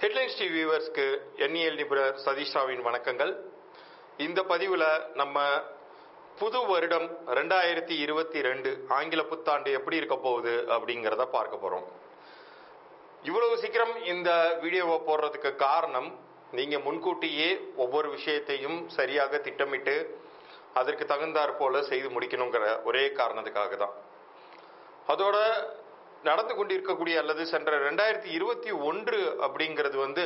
headlines TV வியூவர்ஸ்க்கு எண்ணியல் நிபுணர் சதீஷாவின் வணக்கங்கள் இந்த பதிவில் நம்ம புது வருடம் ரெண்டாயிரத்தி இருபத்தி ரெண்டு ஆங்கில புத்தாண்டு எப்படி இருக்க போகுது அப்படிங்கிறத பார்க்க போகிறோம் இவ்வளவு சீக்கிரம் இந்த வீடியோவை போடுறதுக்கு காரணம் நீங்க முன்கூட்டியே ஒவ்வொரு விஷயத்தையும் சரியாக திட்டமிட்டு அதற்கு தகுந்தாற் போல செய்து முடிக்கணுங்கிற ஒரே காரணத்துக்காக தான் அதோட நடந்து கொண்டிருக்கக்கூடிய அல்லது சென்ற ரெண்டாயிரத்தி இருபத்தி ஒன்று அப்படிங்கிறது வந்து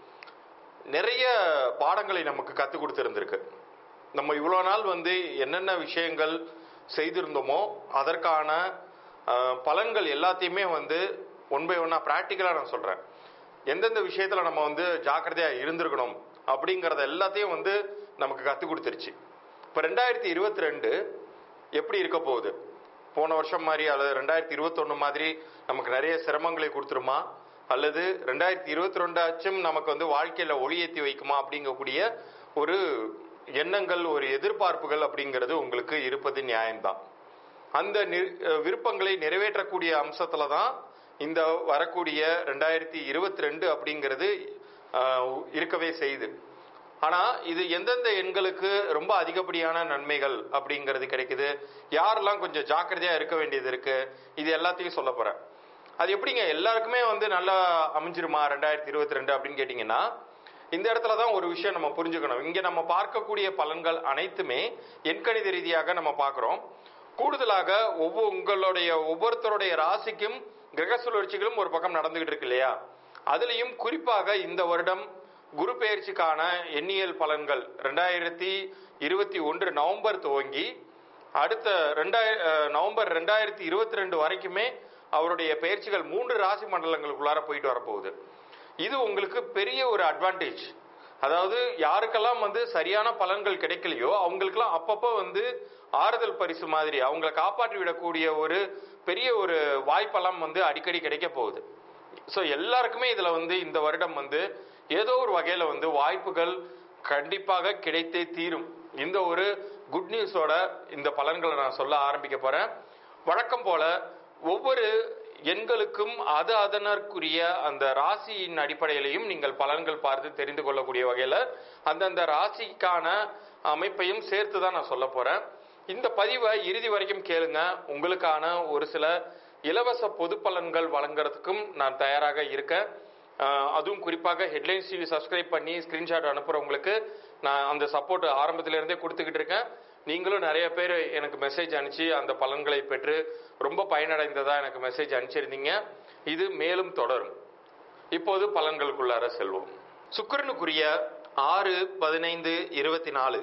நிறைய பாடங்களை நமக்கு கற்றுக் கொடுத்துருந்துருக்கு நம்ம இவ்வளோ நாள் வந்து என்னென்ன விஷயங்கள் செய்திருந்தோமோ அதற்கான அஹ், பலன்கள் எல்லாத்தையுமே வந்து ஒன் பை ஒன்னாக ப்ராக்டிக்கலாக நான் சொல்கிறேன் எந்தெந்த விஷயத்தில் நம்ம வந்து ஜாக்கிரதையாக இருந்திருக்கணும் அப்படிங்கிறத எல்லாத்தையும் வந்து நமக்கு கற்றுக் கொடுத்துருச்சு இப்போ ரெண்டாயிரத்தி இருபத்தி ரெண்டு எப்படி இருக்க போகுது போன வருஷம் மாதிரி அல்லது ரெண்டாயிரத்தி இருபத்தொன்று மாதிரி நமக்கு நிறைய சிரமங்களை கொடுத்துருமா அல்லது ரெண்டாயிரத்தி இருபத்தி ரெண்டாச்சும் நமக்கு வந்து வாழ்க்கையில் ஒளியேற்றி வைக்குமா அப்படிங்கக்கூடிய ஒரு எண்ணங்கள் ஒரு எதிர்பார்ப்புகள் அப்படிங்கிறது உங்களுக்கு இருப்பது நியாயம்தான் அந்த நி- அஹ் விருப்பங்களை நிறைவேற்றக்கூடிய அம்சத்துல தான் இந்த வரக்கூடிய ரெண்டாயிரத்தி இருபத்தி ரெண்டு அப்படிங்கிறது அஹ், இருக்கவே செய்யுது ஆனா இது எந்தெந்த எண்களுக்கு ரொம்ப அதிகப்படியான நன்மைகள் அப்படிங்கிறது கிடைக்குது யாரெல்லாம் கொஞ்சம் ஜாக்கிரதையா இருக்க வேண்டியது இருக்கு இது எல்லாத்தையும் சொல்ல போறேன் அது எப்படிங்க எல்லாருக்குமே வந்து நல்லா அமைஞ்சிருமா ரெண்டாயிரத்தி இருபத்தி ரெண்டு அப்படின்னு கேட்டிங்கன்னா இந்த இடத்துல தான் ஒரு விஷயம் நம்ம புரிஞ்சுக்கணும் இங்க நம்ம பார்க்கக்கூடிய பலன்கள் அனைத்துமே எண்கணித ரீதியாக நம்ம பார்க்குறோம் கூடுதலாக ஒவ்வொரு உங்களுடைய ஒவ்வொருத்தருடைய ராசிக்கும் கிரக சுழற்சிகளும் ஒரு பக்கம் நடந்துகிட்டு இருக்கு இல்லையா அதுலேயும் குறிப்பாக இந்த வருடம் குரு பெயர்ச்சிக்கான எண்ணியல் பலன்கள் ரெண்டாயிரத்தி இருபத்தி ஒன்று நவம்பர் துவங்கி அடுத்த ரெண்டாயிர அஹ், நவம்பர் ரெண்டாயிரத்தி இருபத்தி ரெண்டு வரைக்குமே அவருடைய பயிற்சிகள் மூன்று ராசி மண்டலங்களுக்குள்ளார போயிட்டு வரப்போகுது இது உங்களுக்கு பெரிய ஒரு அட்வான்டேஜ் அதாவது யாருக்கெல்லாம் வந்து சரியான பலன்கள் கிடைக்கலையோ அவங்களுக்கெல்லாம் அப்பப்போ வந்து ஆறுதல் பரிசு மாதிரி அவங்கள காப்பாற்றி விடக்கூடிய ஒரு பெரிய ஒரு வாய்ப்பெல்லாம் வந்து அடிக்கடி கிடைக்க போகுது ஸோ எல்லாருக்குமே இதில் வந்து இந்த வருடம் வந்து ஏதோ ஒரு வகையில் வந்து வாய்ப்புகள் கண்டிப்பாக கிடைத்தே தீரும் இந்த ஒரு குட் நியூஸோட இந்த பலன்களை நான் சொல்ல ஆரம்பிக்க போகிறேன் வழக்கம் போல ஒவ்வொரு எண்களுக்கும் அது அதனற்குரிய அந்த ராசியின் அடிப்படையிலையும் நீங்கள் பலன்கள் பார்த்து தெரிந்து கொள்ளக்கூடிய வகையில் அந்தந்த ராசிக்கான அமைப்பையும் சேர்த்து தான் நான் சொல்ல போகிறேன் இந்த பதிவை இறுதி வரைக்கும் கேளுங்க உங்களுக்கான ஒரு சில இலவச பொது பலன்கள் வழங்குறதுக்கும் நான் தயாராக இருக்கேன் அஹ் அதுவும் குறிப்பாக ஹெட்லைன்ஸ் டிவி சப்ஸ்கிரைப் பண்ணி ஸ்கிரீன்ஷாட் அனுப்புறவங்களுக்கு நான் அந்த சப்போர்ட் ஆரம்பத்துல இருந்தே கொடுத்துக்கிட்டு இருக்கேன் நீங்களும் நிறைய பேர் எனக்கு மெசேஜ் அனுப்பிச்சு அந்த பலன்களை பெற்று ரொம்ப பயனடைந்ததா எனக்கு மெசேஜ் அனுப்பிச்சிருந்தீங்க இது மேலும் தொடரும் இப்போது பலன்களுக்குள்ளார செல்வோம் சுக்கிரனுக்குரிய ஆறு பதினைந்து இருபத்தி நாலு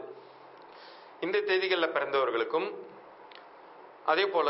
இந்த தேதிகளில் பிறந்தவர்களுக்கும் அதே போல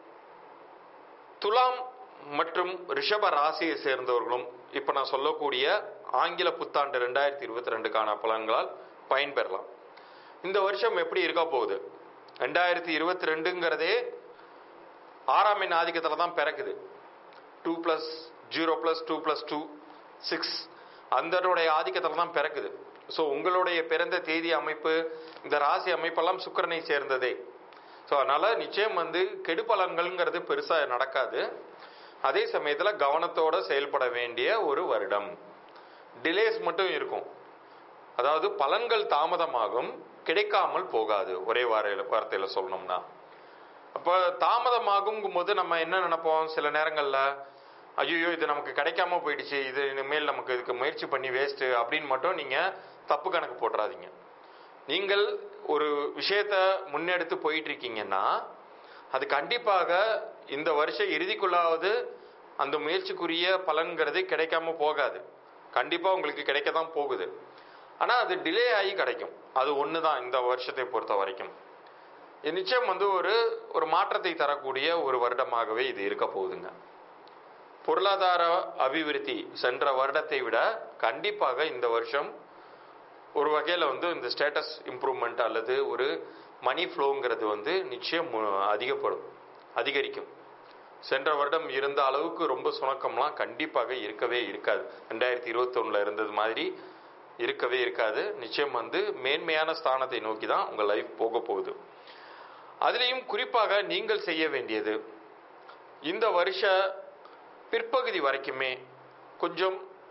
துலாம் மற்றும் ரிஷப ராசியை சேர்ந்தவர்களும் இப்போ நான் சொல்லக்கூடிய ஆங்கில புத்தாண்டு ரெண்டாயிரத்தி இருபத்தி ரெண்டுக்கான பலன்களால் பயன்பெறலாம் இந்த வருஷம் எப்படி இருக்க போகுது ரெண்டாயிரத்தி இருபத்தி ரெண்டுங்கிறதே ஆறாம் எண் ஆதிக்கத்தில் தான் பிறக்குது two plus zero plus two plus two six அந்தனுடைய ஆதிக்கத்தில் தான் பிறக்குது ஸோ உங்களுடைய பிறந்த தேதி அமைப்பு இந்த ராசி அமைப்பெல்லாம் சுக்கிரனை சேர்ந்ததே ஸோ அதனால் நிச்சயம் வந்து கெடு பலன்கள்ங்கிறது பெருசாக நடக்காது அதே சமயத்தில் கவனத்தோட செயல்பட வேண்டிய ஒரு வருடம் டிலேஸ் மட்டும் இருக்கும் அதாவது பலன்கள் தாமதமாகும் கிடைக்காமல் போகாது ஒரே வார வார்த்தையில் சொல்லணும்னா அப்போ தாமதமாகும் போது நம்ம என்ன நினைப்போம் சில நேரங்களில் ஐயோ இது நமக்கு கிடைக்காம போயிடுச்சு இது இனிமேல் நமக்கு இதுக்கு முயற்சி பண்ணி வேஸ்ட்டு அப்படின்னு மட்டும் நீங்கள் தப்பு கணக்கு போட்டுறாதீங்க நீங்கள் ஒரு விஷயத்த முன்னெடுத்து போயிட்டு இருக்கீங்கன்னா அது கண்டிப்பாக இந்த வருஷ இறுதிக்குள்ளாவது அந்த முயற்சிக்குரிய பலன்கிறது கிடைக்காம போகாது கண்டிப்பாக உங்களுக்கு கிடைக்க தான் போகுது ஆனால் அது டிலே ஆகி கிடைக்கும் அது ஒன்று தான் இந்த வருஷத்தை பொறுத்த வரைக்கும் இது நிச்சயம் வந்து ஒரு ஒரு மாற்றத்தை தரக்கூடிய ஒரு வருடமாகவே இது இருக்க போகுதுங்க பொருளாதார அபிவிருத்தி சென்ற வருடத்தை விட கண்டிப்பாக இந்த வருஷம் ஒரு வகையில் வந்து இந்த ஸ்டேட்டஸ் இம்ப்ரூவ்மெண்ட் அல்லது ஒரு மணி ஃப்ளோங்கிறது வந்து நிச்சயம் மு- அதிகப்படும் அதிகரிக்கும் சென்ற வருடம் இருந்த அளவுக்கு ரொம்ப சுணக்கம்லாம் கண்டிப்பாக இருக்கவே இருக்காது ரெண்டாயிரத்தி இருபத்தொன்னுல இருந்தது மாதிரி இருக்கவே இருக்காது நிச்சயம் வந்து மேன்மையான ஸ்தானத்தை நோக்கி தான் உங்கள் லைஃப் போக போகுது அதுலேயும் குறிப்பாக நீங்கள் செய்ய வேண்டியது இந்த வருஷ பிற்பகுதி வரைக்குமே கொஞ்சம்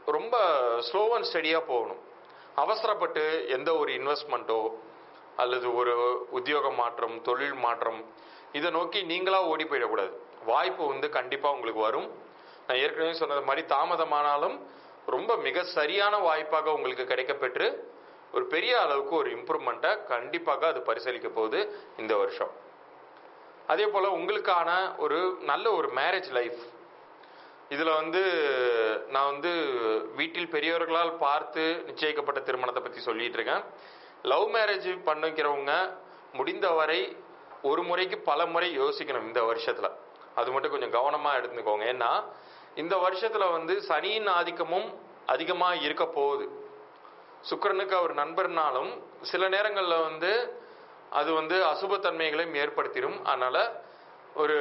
ரொம்ப ஸ்லோ அண்ட் ஸ்டடியாக போகணும் அவசரப்பட்டு எந்த ஒரு இன்வெஸ்ட்மெண்ட்டோ அல்லது ஒரு உத்தியோக மாற்றம் தொழில் மாற்றம் இதை நோக்கி நீங்களா ஓடி போயிடக்கூடாது வாய்ப்பு வந்து கண்டிப்பாக உங்களுக்கு வரும் நான் ஏற்கனவே சொன்னது மாதிரி தாமதமானாலும் ரொம்ப மிக சரியான வாய்ப்பாக உங்களுக்கு கிடைக்கப்பெற்று ஒரு பெரிய அளவுக்கு ஒரு இம்ப்ரூவ்மெண்ட்டை கண்டிப்பாக அது பரிசீலிக்க போகுது இந்த வருஷம் அதே போல் உங்களுக்கான ஒரு நல்ல ஒரு மேரேஜ் லைஃப் இதில் வந்து நான் வந்து வீட்டில் பெரியவர்களால் பார்த்து நிச்சயிக்கப்பட்ட திருமணத்தை பற்றி சொல்லிட்டு இருக்கேன் லவ் மேரேஜ் பண்ணிக்கிறவங்க முடிந்தவரை ஒரு முறைக்கு பல முறை யோசிக்கணும் இந்த வருஷத்தில் அது மட்டும் கொஞ்சம் கவனமாக எடுத்துக்கோங்க ஏன்னா இந்த வருஷத்தில் வந்து சனியின் ஆதிக்கமும் அதிகமாக இருக்க போகுது சுக்கிரனுக்கு அவர் நண்பர்னாலும் சில நேரங்களில் வந்து அது வந்து அசுபத்தன்மைகளையும் ஏற்படுத்திடும் அதனால ஒரு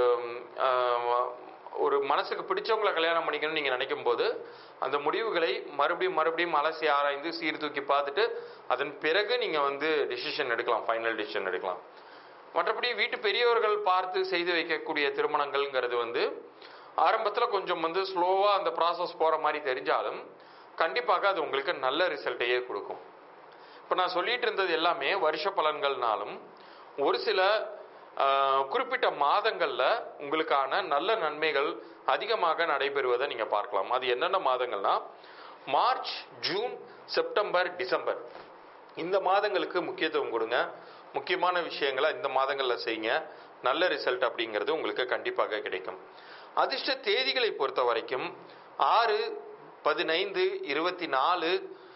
ஆஹ், ஒரு மனசுக்கு பிடிச்சவங்களை கல்யாணம் பண்ணிக்கணும்னு நீங்கள் நினைக்கும் போது அந்த முடிவுகளை மறுபடியும் மறுபடியும் அலசி ஆராய்ந்து சீர்தூக்கி பார்த்துட்டு அதன் பிறகு நீங்கள் வந்து டிசிஷன் எடுக்கலாம் ஃபைனல் டிசிஷன் எடுக்கலாம் மற்றபடி வீட்டு பெரியவர்கள் பார்த்து செய்து வைக்கக்கூடிய திருமணங்கள்ங்கிறது வந்து ஆரம்பத்தில் கொஞ்சம் வந்து ஸ்லோவாக அந்த ப்ராசஸ் போகிற மாதிரி தெரிஞ்சாலும் கண்டிப்பாக அது உங்களுக்கு நல்ல ரிசல்ட்டையே கொடுக்கும் இப்போ நான் சொல்லிட்டு இருந்தது எல்லாமே வருஷ பலன்கள்னாலும் ஒரு சில ஆஹ், குறிப்பிட்ட மாதங்களில் உங்களுக்கான நல்ல நன்மைகள் அதிகமாக நடைபெறுவதை நீங்கள் பார்க்கலாம் அது என்னென்ன மாதங்கள்னா மார்ச் ஜூன் செப்டம்பர் டிசம்பர் இந்த மாதங்களுக்கு முக்கியத்துவம் கொடுங்க முக்கியமான விஷயங்களை இந்த மாதங்களில் செய்யுங்க நல்ல ரிசல்ட் அப்படிங்கிறது உங்களுக்கு கண்டிப்பாக கிடைக்கும் அதிர்ஷ்ட தேதிகளை பொறுத்த வரைக்கும் ஆறு பதினைந்து இருபத்தி நாலு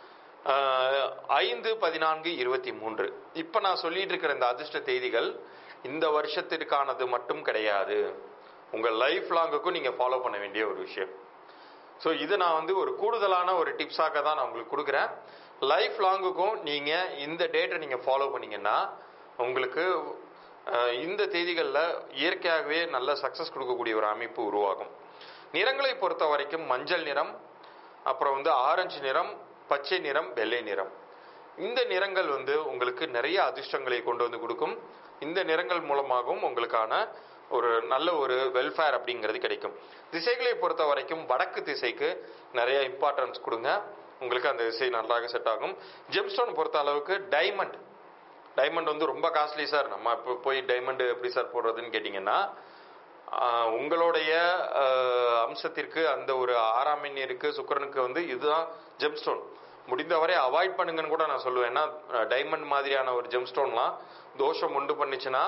ஆஹ், ஐந்து பதினான்கு இருபத்தி மூன்று இப்போ நான் சொல்லிட்டு இருக்கிற இந்த அதிர்ஷ்ட தேதிகள் இந்த வருஷத்திற்கானது மட்டும் கிடையாது உங்கள் லைஃப் லாங்குக்கும் நீங்கள் ஃபாலோ பண்ண வேண்டிய ஒரு விஷயம் ஸோ இது நான் வந்து ஒரு கூடுதலான ஒரு டிப்ஸாக தான் நான் உங்களுக்கு கொடுக்குறேன் லைஃப் லாங்குக்கும் நீங்கள் இந்த டேட்டை நீங்கள் ஃபாலோ பண்ணீங்கன்னா உங்களுக்கு அஹ், இந்த தேதிகளில் இயற்கையாகவே நல்ல சக்ஸஸ் கொடுக்கக்கூடிய ஒரு அமைப்பு உருவாகும் நிறங்களை பொறுத்த வரைக்கும் மஞ்சள் நிறம் அப்புறம் வந்து ஆரஞ்சு நிறம் பச்சை நிறம் வெள்ளை நிறம் இந்த நிறங்கள் வந்து உங்களுக்கு நிறைய அதிர்ஷ்டங்களை கொண்டு வந்து கொடுக்கும் இந்த நிறங்கள் மூலமாகவும் உங்களுக்கான ஒரு நல்ல ஒரு வெல்ஃபேர் அப்படிங்கிறது கிடைக்கும் திசைகளை பொறுத்த வரைக்கும் வடக்கு திசைக்கு நிறைய இம்பார்ட்டன்ஸ் கொடுங்க உங்களுக்கு அந்த திசை நன்றாக செட் ஆகும் ஜெம்ஸ்டோன் பொறுத்த அளவுக்கு டைமண்ட் டைமண்ட் வந்து ரொம்ப காஸ்ட்லி சார் நம்ம இப்போ போய் டைமண்ட் எப்படி சார் போடுறதுன்னு கேட்டிங்கன்னா ஆஹ், உங்களுடைய ஆஹ், அம்சத்திற்கு அந்த ஒரு ஆறாம் எண்ணிற்கு சுக்கிரனுக்கு வந்து இதுதான் ஜெம்ஸ்டோன் முடிந்தவரை அவாய்ட் பண்ணுங்கன்னு கூட நான் சொல்லுவேன் ஏன்னா டைமண்ட் மாதிரியான ஒரு ஜெம்ஸ்டோன்லாம் தோஷம் உண்டு பண்ணுச்சுன்னா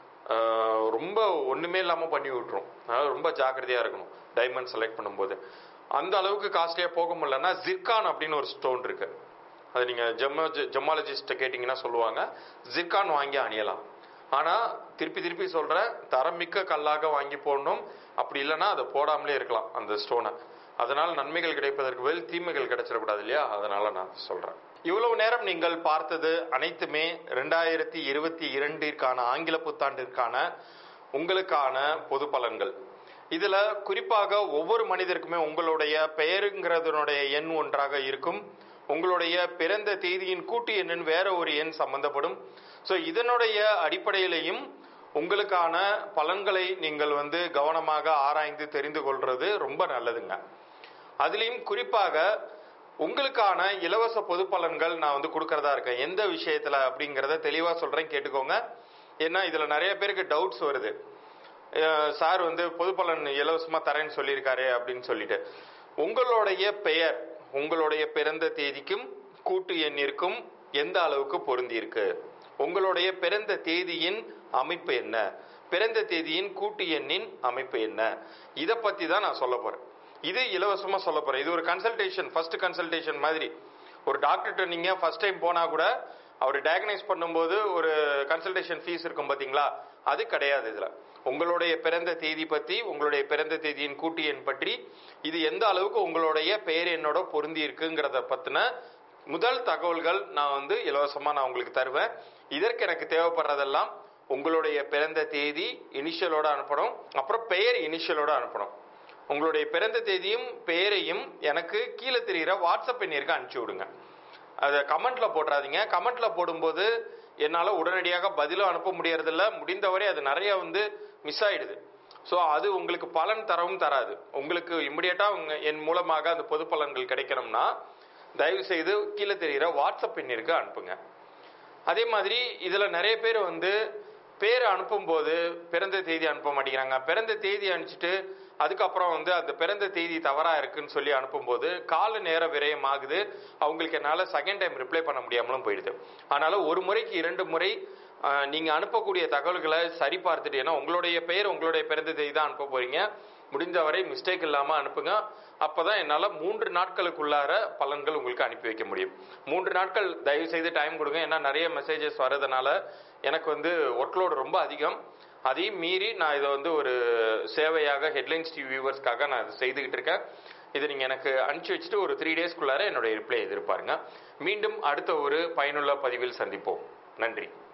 ஆஹ், ரொம்ப ஒண்ணுமே இல்லாம பண்ணி விட்டுரும் அதனால ரொம்ப ஜாக்கிரதையா இருக்கணும் டைமண்ட் செலக்ட் பண்ணும்போது அந்த அளவுக்கு காஸ்ட்லியா போக முடியலன்னா ஜிர்கான் அப்படின்னு ஒரு ஸ்டோன் இருக்கு அது நீங்க ஜெம்ம ஜெமாலஜிஸ்ட கேட்டிங்கன்னா சொல்லுவாங்க ஜிர்கான் வாங்கி அணியலாம் ஆனா திருப்பி திருப்பி சொல்றேன் தரமிக்க கல்லாக வாங்கி போடணும் அப்படி இல்லைன்னா அதை போடாமலே இருக்கலாம் அந்த ஸ்டோனை அதனால் நன்மைகள் கிடைப்பதற்கு பதில் தீமைகள் கிடைச்சிடக்கூடாது இல்லையா அதனால நான் சொல்றேன் இவ்வளவு நேரம் நீங்கள் பார்த்தது அனைத்துமே ரெண்டாயிரத்தி இருபத்தி இரண்டிற்கான ஆங்கில புத்தாண்டிற்கான உங்களுக்கான பொது பலன்கள் இதுல குறிப்பாக ஒவ்வொரு மனிதருக்குமே உங்களுடைய பெயருங்கிறதனுடைய எண் ஒன்றாக இருக்கும் உங்களுடைய பிறந்த தேதியின் கூட்டு எண்ணின் வேற ஒரு எண் சம்பந்தப்படும் ஸோ இதனுடைய அடிப்படையிலையும் உங்களுக்கான பலன்களை நீங்கள் வந்து கவனமாக ஆராய்ந்து தெரிந்து கொள்றது ரொம்ப நல்லதுங்க அதுலேயும் குறிப்பாக உங்களுக்கான இலவச பொது பலன்கள் நான் வந்து கொடுக்கறதா இருக்கேன் எந்த விஷயத்துல அப்படிங்கிறத தெளிவா சொல்றேன் கேட்டுக்கோங்க ஏன்னா இதுல நிறைய பேருக்கு டவுட்ஸ் வருது அஹ் சார் வந்து பொது பலன் இலவசமா தரேன்னு சொல்லியிருக்காரு அப்படின்னு சொல்லிட்டு உங்களுடைய பெயர் உங்களுடைய பிறந்த தேதிக்கும் கூட்டு எண்ணிற்கும் எந்த அளவுக்கு பொருந்தி இருக்கு உங்களுடைய பிறந்த தேதியின் அமைப்பு என்ன பிறந்த தேதியின் கூட்டு எண்ணின் அமைப்பு என்ன இதை பத்தி தான் நான் சொல்ல போறேன் இது இலவசமா சொல்ல போறேன் இது ஒரு கன்சல்டேஷன் ஃபர்ஸ்ட் கன்சல்டேஷன் மாதிரி ஒரு டாக்டர்கிட்ட நீங்க ஃபர்ஸ்ட் டைம் போனா கூட அவர் டயக்னைஸ் பண்ணும்போது ஒரு கன்சல்டேஷன் ஃபீஸ் இருக்கும் பாத்தீங்களா அது கிடையாது இதுல உங்களுடைய பிறந்த தேதி பத்தி உங்களுடைய பிறந்த தேதியின் கூட்டு எண் பற்றி இது எந்த அளவுக்கு உங்களுடைய பெயர் எண்ணோட பொருந்தி இருக்குங்கிறத பத்தின முதல் தகவல்கள் நான் வந்து இலவசமா நான் உங்களுக்கு தருவேன் இதற்கு எனக்கு தேவைப்படுறதெல்லாம் உங்களுடைய பிறந்த தேதி இனிஷியலோட அனுப்பணும் அப்புறம் பெயர் இனிஷியலோட அனுப்பணும் உங்களுடைய பிறந்த தேதியும் பெயரையும் எனக்கு கீழே தெரிகிற வாட்ஸ்அப் எண்ணிற்கு அனுப்பிச்சு விடுங்க அதை கமெண்ட்ல போட்டுறாதீங்க கமெண்ட்ல போடும்போது என்னால் உடனடியாக பதிலும் அனுப்ப முடியறதில்ல முடிந்தவரை அது நிறைய வந்து மிஸ் ஆயிடுது ஸோ அது உங்களுக்கு பலன் தரவும் தராது உங்களுக்கு இமிடியட்டா உங்க என் மூலமாக அந்த பொது பலன்கள் கிடைக்கணும்னா தயவு செய்து கீழே தெரிகிற வாட்ஸ்அப் எண்ணிற்கு அனுப்புங்க அதே மாதிரி இதுல நிறைய பேர் வந்து பேர் அனுப்பும்போது பிறந்த தேதி அனுப்ப மாட்டேங்கிறாங்க பிறந்த தேதி அனுப்பிச்சிட்டு அதுக்கப்புறம் வந்து அந்த பிறந்த தேதி தவறா இருக்குன்னு சொல்லி அனுப்பும்போது கால நேர விரயம் ஆகுது அவங்களுக்கு என்னால செகண்ட் டைம் ரிப்ளை பண்ண முடியாமலும் போயிடுது அதனால ஒரு முறைக்கு இரண்டு முறை ஆஹ், நீங்க அனுப்பக்கூடிய தகவல்களை சரி பார்த்துட்டு ஏன்னா உங்களுடைய பெயர் உங்களுடைய பிறந்த தேதி தான் அனுப்ப போறீங்க முடிஞ்சவரை மிஸ்டேக் இல்லாம அனுப்புங்க அப்பதான் என்னால மூன்று நாட்களுக்குள்ளார பலன்கள் உங்களுக்கு அனுப்பி வைக்க முடியும் மூன்று நாட்கள் தயவு செய்து டைம் கொடுங்க ஏன்னா நிறைய மெசேஜஸ் வர்றதுனால எனக்கு வந்து ஒர்க்லோடு ரொம்ப அதிகம் அதையும் மீறி நான் இதை வந்து ஒரு சேவையாக ஹெட்லைன்ஸ் டிவி வியூவர்ஸ்க்காக நான் இதை செய்துக்கிட்டு இருக்கேன் இதை நீங்க எனக்கு அனுப்பிச்சு வச்சுட்டு ஒரு த்ரீ டேஸ்க்குள்ளார என்னுடைய ரிப்ளை எதிர்பாருங்க மீண்டும் அடுத்த ஒரு பயனுள்ள பதிவில் சந்திப்போம் நன்றி